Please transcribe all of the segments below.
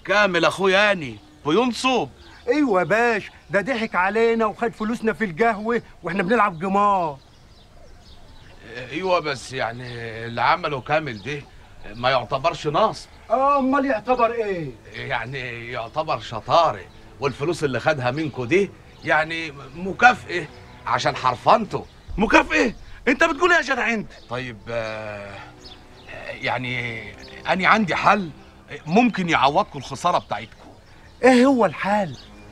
كامل اخويا اني بينصب ايوه يا باش ده ضحك علينا وخد فلوسنا في القهوه واحنا بنلعب جمار ايوه بس يعني اللي عمله كامل ده ما يعتبرش نصب اه امال يعتبر ايه يعني يعتبر شطاره والفلوس اللي خدها منكو دي يعني مكافئه عشان حرفنته مكافئه انت بتقول ايه يا جدع انت طيب آه، يعني انا عندي حل ممكن يعوضكم الخساره بتاعتكم ايه هو الحال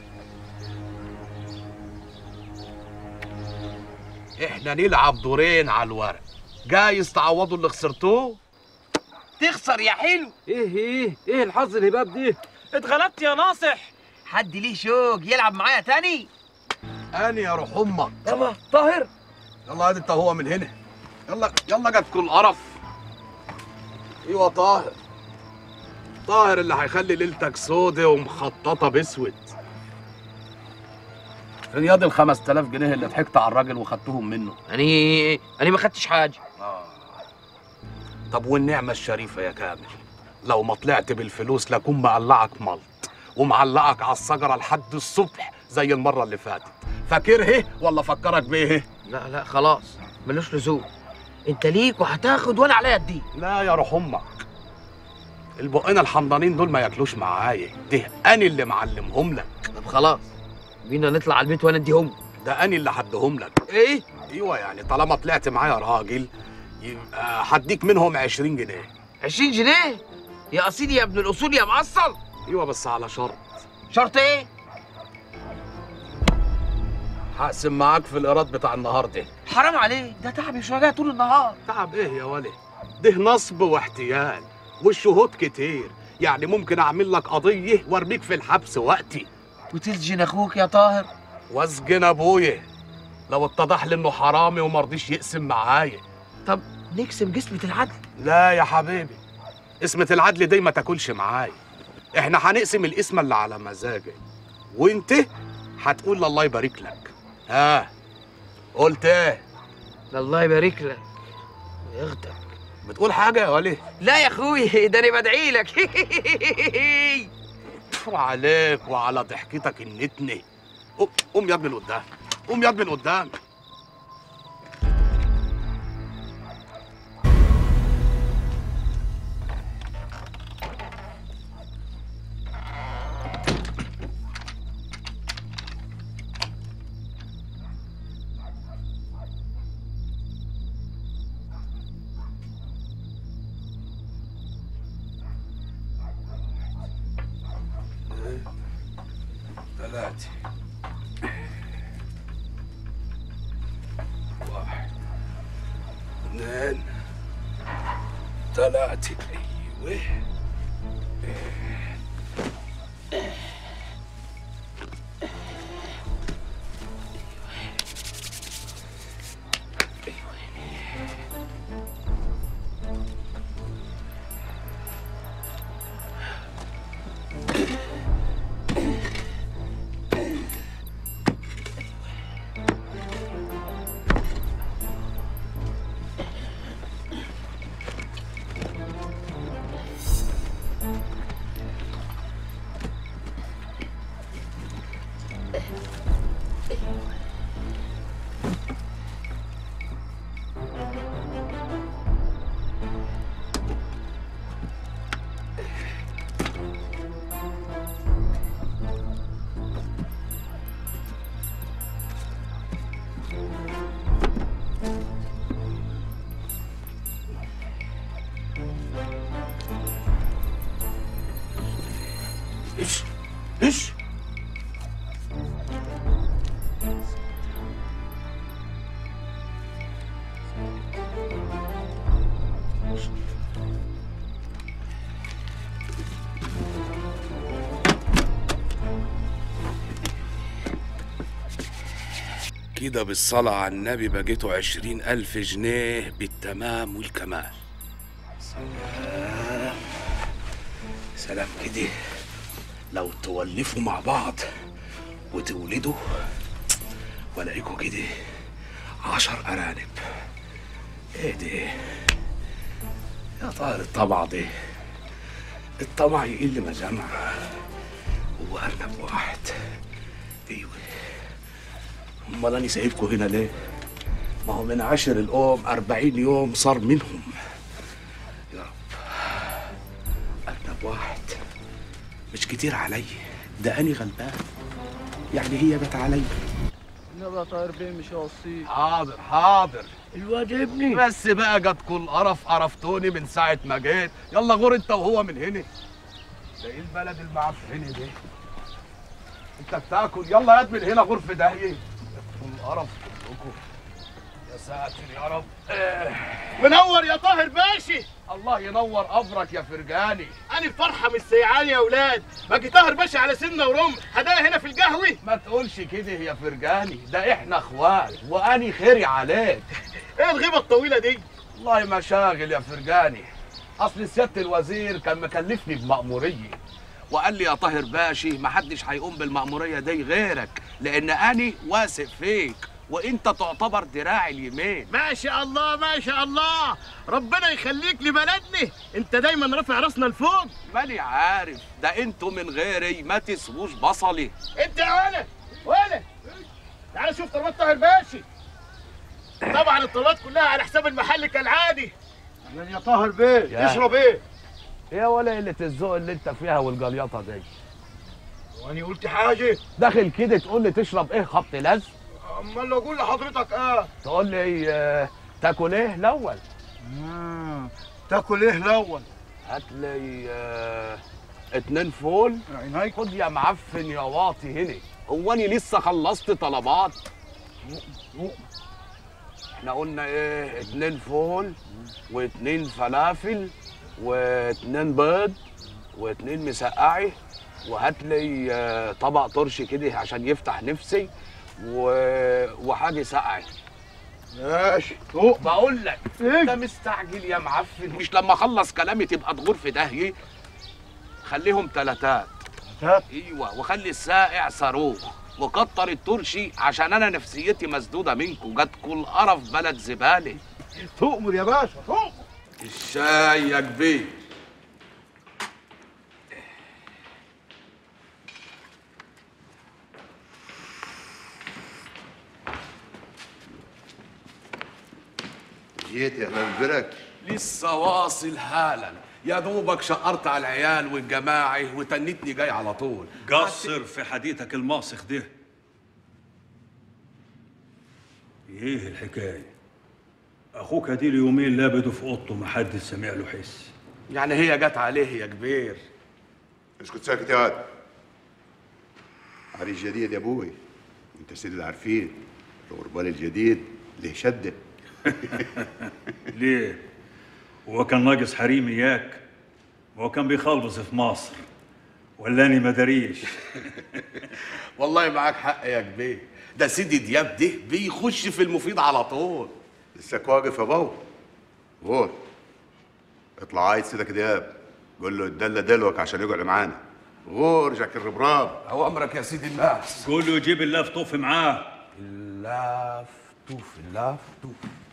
احنا نلعب دورين على الورق جايز تعوضوا اللي خسرتوه تخسر يا حلو ايه ايه ايه الحظ الهباب دي اتغلبت يا ناصح حد ليه شوق يلعب معايا تاني انا يا روح امك يلا طاهر يلا هات انت هو من هنا يلا يلا جاتكم القرف ايوه طاهر طاهر اللي هيخلي ليلتك سودة ومخططه باسود فين ياض ال 5000 جنيه اللي ضحكت على الراجل وخدتهم منه انا انا ما خدتش حاجه طب والنعمه الشريفه يا كامل لو ما طلعت بالفلوس لكون مقلعك ملط ومعلقك على الشجره لحد الصبح زي المره اللي فاتت فاكره ولا فكرك بيه لا لا خلاص ملوش لزوم انت ليك وهتاخد وانا عليا الدين لا يا روح امك البقين الحمضانين دول ما ياكلوش معايا ده انا اللي معلمهم لك طب خلاص بينا نطلع على البيت وانا اديهم ده انا اللي هديهم لك ايه ايوه يعني طالما طلعت معايا راجل يبقى هديك منهم 20 جنيه 20 جنيه يا اصيل يا ابن الاصول يا معصل ايوه بس على شرط شرط ايه هقسم معاك في الايراد بتاع النهارده حرام عليك ده تعب مش وجع طول النهار تعب ايه يا ولد ده نصب واحتيال والشهود كتير يعني ممكن اعمل لك قضيه وارميك في الحبس وقتي وتسجن اخوك يا طاهر واسجن ابويا لو اتضح لي انه حرامي ومرضيش يقسم معايا طب نقسم قسمة العدل لا يا حبيبي قسمة العدل دي ما تاكلش معايا احنا هنقسم القسمة اللي على مزاجي وانت هتقول الله يبارك لك ها قلت ايه الله يبارك لك وياخدك بتقول حاجة يا ولي لا يا اخوي ده انا بدعي لك كفر عليك وعلى ضحكتك النتنة قوم قوم يا ابني لقدام قوم يا ابني لقدام ثلاثة واحد اثنين ثلاثة ايوه ايش ايش كده بالصلاة على النبي بقيتوا عشرين ألف جنيه بالتمام والكمال سلام سلام كده لو تولفوا مع بعض وتولدوا والاقيكوا كده عشر أرانب ايه ده يا طائر الطبع دي الطمع يقل ما جمع هو ارنب واحد ايوه امال انا سايبكم هنا ليه ما هو من عشر الام أربعين يوم صار منهم يا رب ارنب واحد مش كتير علي ده اني غلبان يعني هي جت علي يلا طاير بيه مش هوصيه حاضر حاضر الواد ابني بس بقى جت كل قرف قرفتوني من ساعة ما جيت يلا غور انت وهو من هنا ده ايه البلد المعفنة دي انت بتاكل يلا ياد من هنا غور في داهية كل قرف كلكم يا ساتر يا رب آه. منور يا طاهر باشا الله ينور قبرك يا فرجاني انا فرحه مش سيعان يا اولاد باجي طاهر باشا على سنه ورمح هدايا هنا في القهوه ما تقولش كده يا فرجاني ده احنا اخوات واني خيري عليك ايه الغيبه الطويله دي والله مشاغل يا فرجاني اصل سياده الوزير كان مكلفني بمأموريه وقال لي يا طاهر باشي ما حدش هيقوم بالمأموريه دي غيرك لان اني واثق فيك وانت تعتبر دراعي اليمين ما شاء الله ما شاء الله ربنا يخليك لبلدنا انت دايما رافع راسنا لفوق ماني عارف ده انتوا من غيري ما تسووش بصلي انت يا ولد ولد تعال شوف طلبات طاهر باشا طبعا الطلبات كلها على حساب المحل كالعادي يا طاهر بيه يا. تشرب ايه يا ولا قله الذوق اللي انت فيها والجليطه دي وانا قلت حاجه داخل كده تقول لي تشرب ايه خبط لزق امال لو اقول لحضرتك اه تقول لي آه، تاكل ايه الاول تاكل ايه الاول هات لي آه، اتنين فول عينيك خد يا معفن يا واطي هنا هو انا لسه خلصت طلبات احنا قلنا ايه اتنين فول واتنين فلافل واتنين بيض واتنين مسقعي وهات لي آه، طبق طرش كده عشان يفتح نفسي و... وحاجه سقعه ماشي بقول لك انت مستعجل يا معفن مش لما اخلص كلامي تبقى تغور في داهيه خليهم تلاتات تلاتات؟ ايوه وخلي الساقع صاروخ وكتر الترشي عشان انا نفسيتي مسدوده منكم جاتكوا القرف بلد زباله تؤمر يا باشا تؤمر الشاي يا كبير جيت يا منبرك لسه واصل حالا يا دوبك شقرت على العيال والجماعي وتنتني جاي على طول قصر في حديثك الماسخ ده ايه الحكايه اخوك هدي له يومين لابده في اوضته ما حد سمع له حس يعني هي جت عليه يا كبير اسكت ساكت يا واد عريس جديد يا ابوي انت سيد العارفين الغربال الجديد له شده ليه هو كان ناقص حريم اياك هو كان بيخلص في مصر ولاني ما داريش والله معاك حق يا كبير ده سيدي دياب ده بيخش في المفيد على طول لسه واقف يا بابا غور اطلع عايز سيدك دياب قول له اتدلى دلوك عشان يقعد معانا غور جاك الربراب اوامرك يا سيدي الناس قول له يجيب اللاف طوف معاه لاف توف لاف توف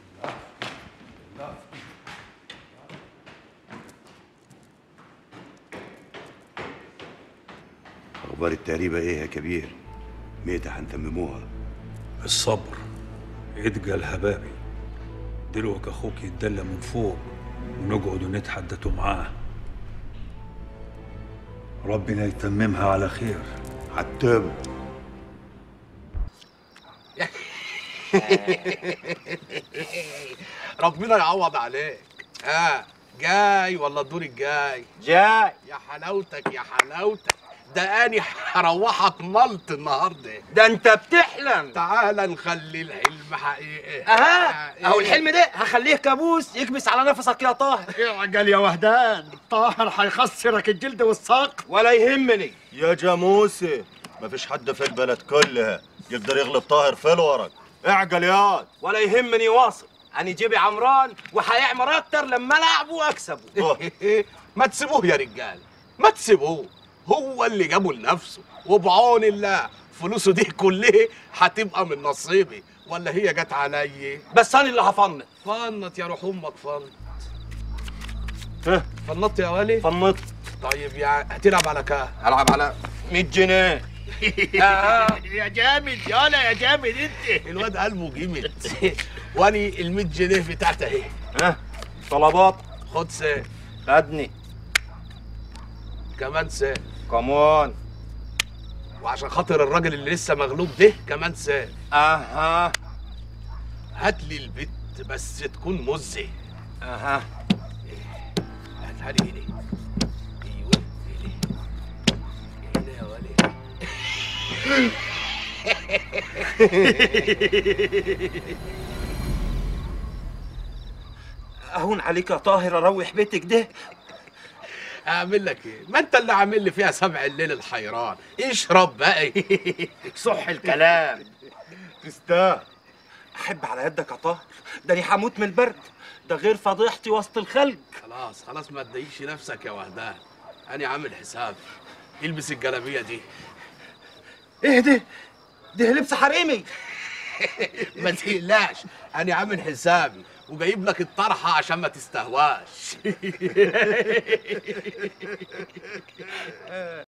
اخبار التقريبه ايه يا كبير ميتة هنتمموها الصبر اتقى الهبابي دلوك اخوك يتدلى من فوق ونقعد نتحدثوا معاه ربنا يتممها على خير عالتوب ربنا يعوض عليك ها جاي ولا الدور الجاي جاي يا حلاوتك يا حلاوتك ده اني هروحك ملط النهارده ده انت بتحلم تعال نخلي الحلم حقيقي اها اهو إيه؟ الحلم ده هخليه كابوس يكبس على نفسك يا طاهر اعجل يا وهدان طاهر هيخسرك الجلد والساق ولا يهمني يا جاموسي مفيش حد في البلد كلها يقدر يغلب طاهر في الورق اعقل ياض ولا يهمني واصل انا جيبي عمران وهيعمر اكتر لما العبه واكسبه ما تسيبوه يا رجال ما تسيبوه هو اللي جابه لنفسه وبعون الله فلوسه دي كلها هتبقى من نصيبي ولا هي جت عليا بس انا اللي هفنط فنط يا روح امك فنط فنطت يا ولي فنط طيب يعني هتلعب على كام العب على 100 جنيه يا جامد يالا يا جامد انت الواد قلبه جمد واني ال 100 جنيه بتاعتي اهي ها طلبات خد سيف خدني كمان سيف كمان وعشان خاطر الراجل اللي لسه مغلوب ده كمان سيف اها هات لي البت بس تكون مزه اها هاتها لي هنا ايوه هنا هنا يا ولد اهون عليك يا طاهر اروح بيتك ده اعمل لك ايه ما انت اللي عامل لي فيها سبع الليل الحيران اشرب بقى صح الكلام تستاهل احب على يدك يا طاهر ده انا هموت من البرد ده غير فضيحتي وسط الخلق خلاص خلاص ما تضايقش نفسك يا وهدان انا عامل حسابي البس الجلابيه دي ايه ده ده لبس حريمي ما تقلقش انا عامل حسابي وجايب لك الطرحه عشان ما تستهواش